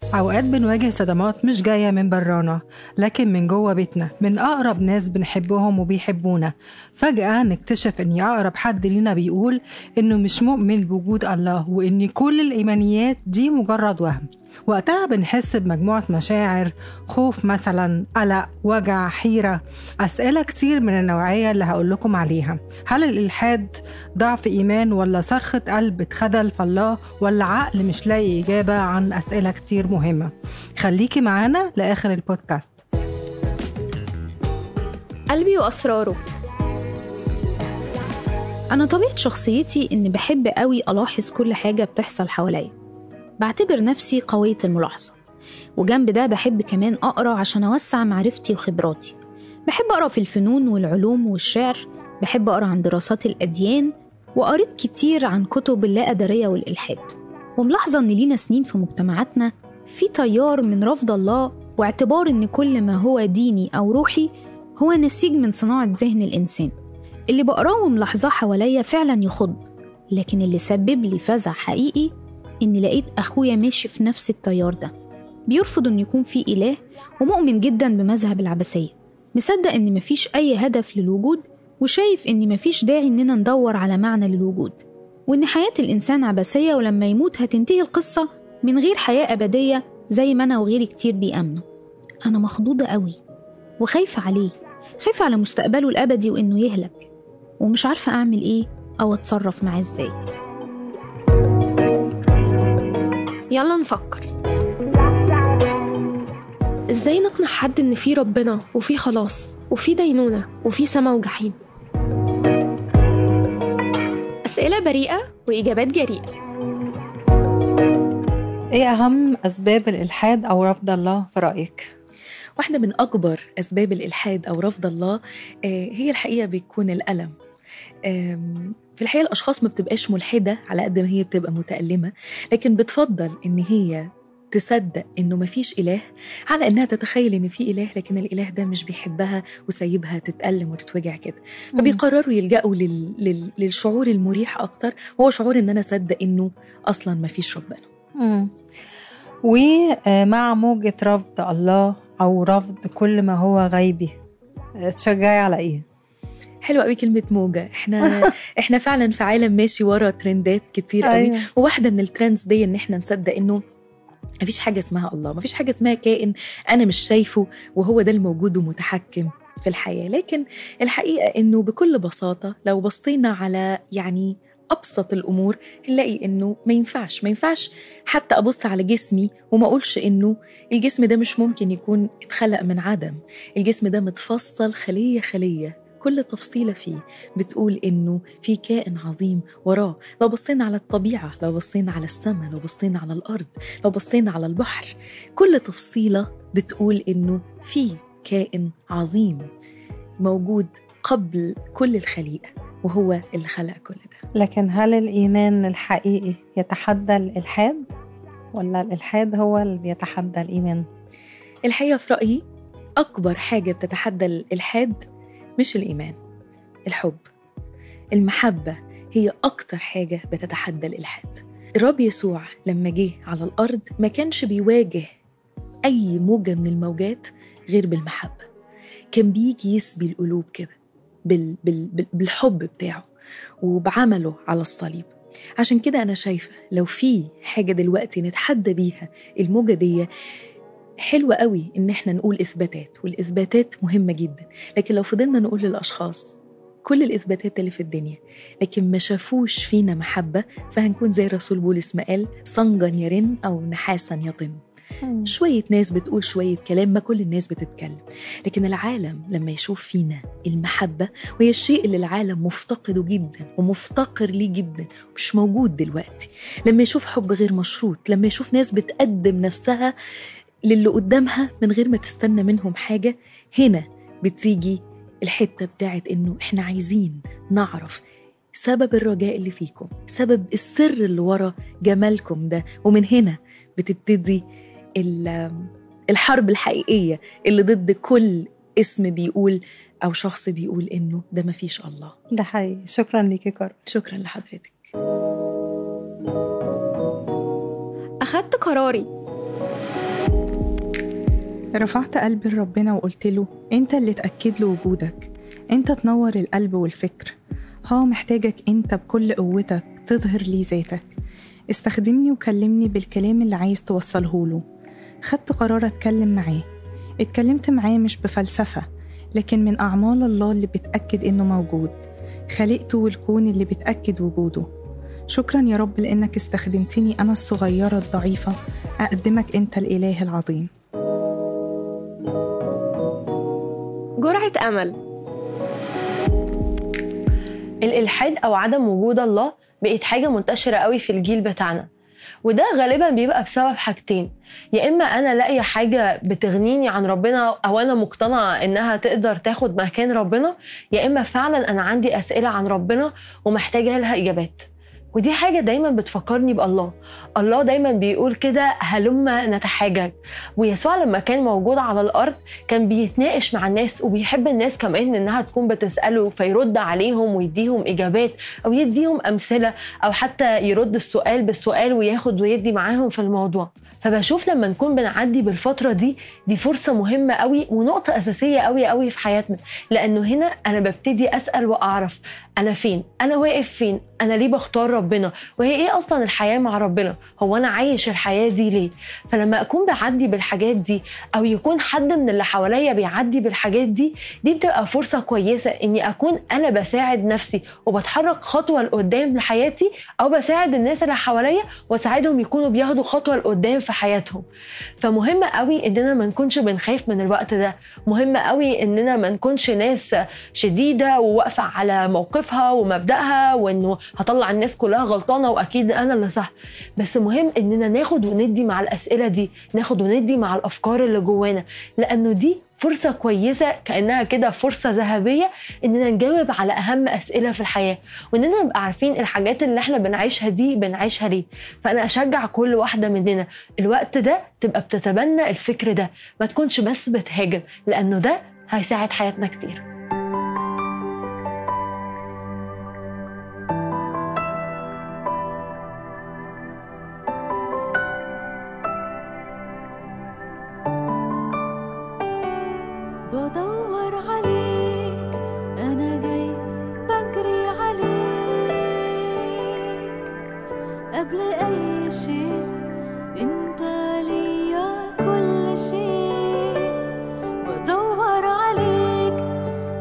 أوقات بنواجه صدمات مش جاية من برانا لكن من جوه بيتنا من أقرب ناس بنحبهم وبيحبونا فجأة نكتشف إن أقرب حد لينا بيقول إنه مش مؤمن بوجود الله وإن كل الإيمانيات دي مجرد وهم وقتها بنحس بمجموعة مشاعر خوف مثلا قلق وجع حيرة أسئلة كتير من النوعية اللي هقول لكم عليها هل الإلحاد ضعف إيمان ولا صرخة قلب اتخدل في الله ولا عقل مش لاقي إجابة عن أسئلة كتير مهمة خليكي معانا لآخر البودكاست قلبي وأسراره أنا طبيعة شخصيتي إني بحب قوي ألاحظ كل حاجة بتحصل حواليا بعتبر نفسي قوية الملاحظة وجنب ده بحب كمان أقرأ عشان أوسع معرفتي وخبراتي بحب أقرأ في الفنون والعلوم والشعر بحب أقرأ عن دراسات الأديان وقريت كتير عن كتب اللا أدرية والإلحاد وملاحظة إن لينا سنين في مجتمعاتنا في تيار من رفض الله واعتبار إن كل ما هو ديني أو روحي هو نسيج من صناعة ذهن الإنسان اللي بقراه وملاحظاه حواليا فعلا يخض لكن اللي سبب لي فزع حقيقي إني لقيت أخويا ماشي في نفس التيار ده بيرفض إن يكون في إله ومؤمن جدا بمذهب العبثية مصدق إن مفيش أي هدف للوجود وشايف إن مفيش داعي إننا ندور على معنى للوجود وإن حياة الإنسان عبثية ولما يموت هتنتهي القصة من غير حياة أبدية زي ما أنا وغيري كتير بيأمنوا أنا مخضوضة قوي وخايفة عليه خايفة على مستقبله الأبدي وإنه يهلك ومش عارفة أعمل إيه أو أتصرف معاه إزاي يلا نفكر ازاي نقنع حد ان في ربنا وفي خلاص وفي دينونة وفي سما وجحيم أسئلة بريئة وإجابات جريئة إيه أهم أسباب الإلحاد أو رفض الله في رأيك؟ واحدة من أكبر أسباب الإلحاد أو رفض الله آه، هي الحقيقة بيكون الألم آم، في الحقيقة الأشخاص ما بتبقاش ملحدة على قد ما هي بتبقى متألمة لكن بتفضل إن هي تصدق إنه مفيش إله على إنها تتخيل إن في إله لكن الإله ده مش بيحبها وسايبها تتألم وتتوجع كده فبيقرروا يلجأوا لل... لل... للشعور المريح أكتر وهو شعور إن أنا أصدق إنه أصلا مفيش ربنا مم. ومع موجة رفض الله أو رفض كل ما هو غيبي تشجعي على إيه؟ حلوة قوي كلمة موجة احنا احنا فعلا في عالم ماشي ورا ترندات كتير قوي أيوة. وواحدة من الترندز دي ان احنا نصدق انه مفيش حاجة اسمها الله مفيش حاجة اسمها كائن أنا مش شايفه وهو ده الموجود ومتحكم في الحياة لكن الحقيقة إنه بكل بساطة لو بصينا على يعني أبسط الأمور هنلاقي إنه ما ينفعش ما ينفعش حتى أبص على جسمي وما أقولش إنه الجسم ده مش ممكن يكون اتخلق من عدم الجسم ده متفصل خلية خلية كل تفصيلة فيه بتقول إنه في كائن عظيم وراه لو بصينا على الطبيعة لو بصينا على السماء لو بصينا على الأرض لو بصينا على البحر كل تفصيلة بتقول إنه في كائن عظيم موجود قبل كل الخليقة وهو اللي خلق كل ده لكن هل الإيمان الحقيقي يتحدى الإلحاد؟ ولا الإلحاد هو اللي بيتحدى الإيمان؟ الحقيقة في رأيي أكبر حاجة بتتحدى الإلحاد مش الإيمان الحب المحبة هي أكتر حاجة بتتحدى الإلحاد الرب يسوع لما جه على الأرض ما كانش بيواجه أي موجة من الموجات غير بالمحبة كان بيجي يسبي القلوب كده بال بال بال بالحب بتاعه وبعمله على الصليب عشان كده أنا شايفة لو في حاجة دلوقتي نتحدى بيها الموجة دي حلوة قوي إن إحنا نقول إثباتات والإثباتات مهمة جدا لكن لو فضلنا نقول للأشخاص كل الإثباتات اللي في الدنيا لكن ما شافوش فينا محبة فهنكون زي رسول بولس ما قال صنجا يرن أو نحاسا يطن شوية ناس بتقول شوية كلام ما كل الناس بتتكلم لكن العالم لما يشوف فينا المحبة وهي الشيء اللي العالم مفتقده جدا ومفتقر ليه جدا مش موجود دلوقتي لما يشوف حب غير مشروط لما يشوف ناس بتقدم نفسها للي قدامها من غير ما تستنى منهم حاجة هنا بتيجي الحتة بتاعت إنه إحنا عايزين نعرف سبب الرجاء اللي فيكم سبب السر اللي ورا جمالكم ده ومن هنا بتبتدي ال- الحرب الحقيقية اللي ضد كل اسم بيقول أو شخص بيقول إنه ده مفيش الله ده حقيقي شكرا ليكي كارو شكرا لحضرتك أخدت قراري رفعت قلبي لربنا وقلت له انت اللي تأكد له وجودك انت تنور القلب والفكر ها محتاجك انت بكل قوتك تظهر لي ذاتك استخدمني وكلمني بالكلام اللي عايز توصله له خدت قرار اتكلم معاه اتكلمت معاه مش بفلسفة لكن من أعمال الله اللي بتأكد إنه موجود خلقته والكون اللي بتأكد وجوده شكرا يا رب لأنك استخدمتني أنا الصغيرة الضعيفة أقدمك أنت الإله العظيم جرعة أمل الإلحاد أو عدم وجود الله بقت حاجة منتشرة قوي في الجيل بتاعنا وده غالبا بيبقى بسبب حاجتين يا اما انا لاقيه حاجه بتغنيني عن ربنا او انا مقتنعه انها تقدر تاخد مكان ربنا يا اما فعلا انا عندي اسئله عن ربنا ومحتاجه لها اجابات ودي حاجة دايما بتفكرني بالله الله دايما بيقول كده هلم نتحاجج ويسوع لما كان موجود على الأرض كان بيتناقش مع الناس وبيحب الناس كمان إنها تكون بتسأله فيرد عليهم ويديهم إجابات أو يديهم أمثلة أو حتى يرد السؤال بالسؤال وياخد ويدي معاهم في الموضوع فبشوف لما نكون بنعدي بالفترة دي دي فرصة مهمة قوي ونقطة أساسية قوي قوي في حياتنا لأنه هنا أنا ببتدي أسأل وأعرف أنا فين أنا واقف فين أنا ليه بختار ربنا وهي إيه أصلا الحياة مع ربنا هو أنا عايش الحياة دي ليه فلما أكون بعدي بالحاجات دي أو يكون حد من اللي حواليا بيعدي بالحاجات دي دي بتبقى فرصة كويسة إني أكون أنا بساعد نفسي وبتحرك خطوة لقدام لحياتي أو بساعد الناس اللي حواليا وأساعدهم يكونوا بياخدوا خطوة لقدام في حياتهم فمهم قوي إننا ما نكونش بنخاف من الوقت ده مهم قوي إننا ما نكونش ناس شديدة وواقفة على موقفها ومبدأها وإنه هطلع الناس كلها غلطانة وأكيد أنا اللي صح بس مهم إننا ناخد وندي مع الأسئلة دي ناخد وندي مع الأفكار اللي جوانا لأنه دي فرصة كويسة كأنها كده فرصة ذهبية إننا نجاوب على أهم أسئلة في الحياة وإننا نبقى عارفين الحاجات اللي إحنا بنعيشها دي بنعيشها ليه فأنا أشجع كل واحدة مننا الوقت ده تبقى بتتبنى الفكر ده ما تكونش بس بتهاجم لأنه ده هيساعد حياتنا كتير بدور عليك أنا جاي بجري عليك قبل أي شيء أنت ليا كل شيء بدور عليك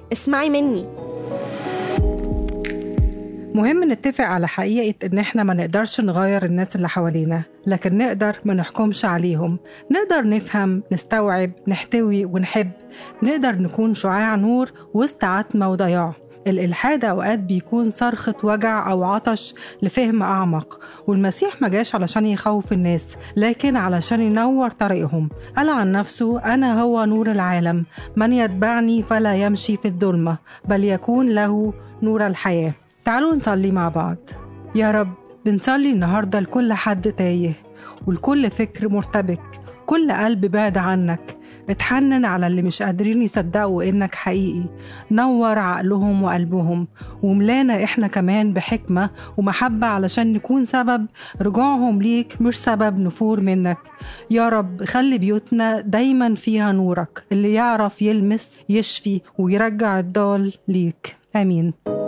اسمعي مني مهم نتفق على حقيقة إن إحنا ما نقدرش نغير الناس اللي حوالينا لكن نقدر ما نحكمش عليهم نقدر نفهم نستوعب نحتوي ونحب نقدر نكون شعاع نور وسط عتمة وضياع الإلحاد أوقات بيكون صرخة وجع أو عطش لفهم أعمق والمسيح ما جاش علشان يخوف الناس لكن علشان ينور طريقهم قال عن نفسه أنا هو نور العالم من يتبعني فلا يمشي في الظلمة بل يكون له نور الحياة تعالوا نصلي مع بعض يا رب بنصلي النهاردة لكل حد تايه ولكل فكر مرتبك كل قلب بعد عنك اتحنن على اللي مش قادرين يصدقوا انك حقيقي نور عقلهم وقلبهم وملانا احنا كمان بحكمة ومحبة علشان نكون سبب رجوعهم ليك مش سبب نفور منك يا رب خلي بيوتنا دايما فيها نورك اللي يعرف يلمس يشفي ويرجع الضال ليك امين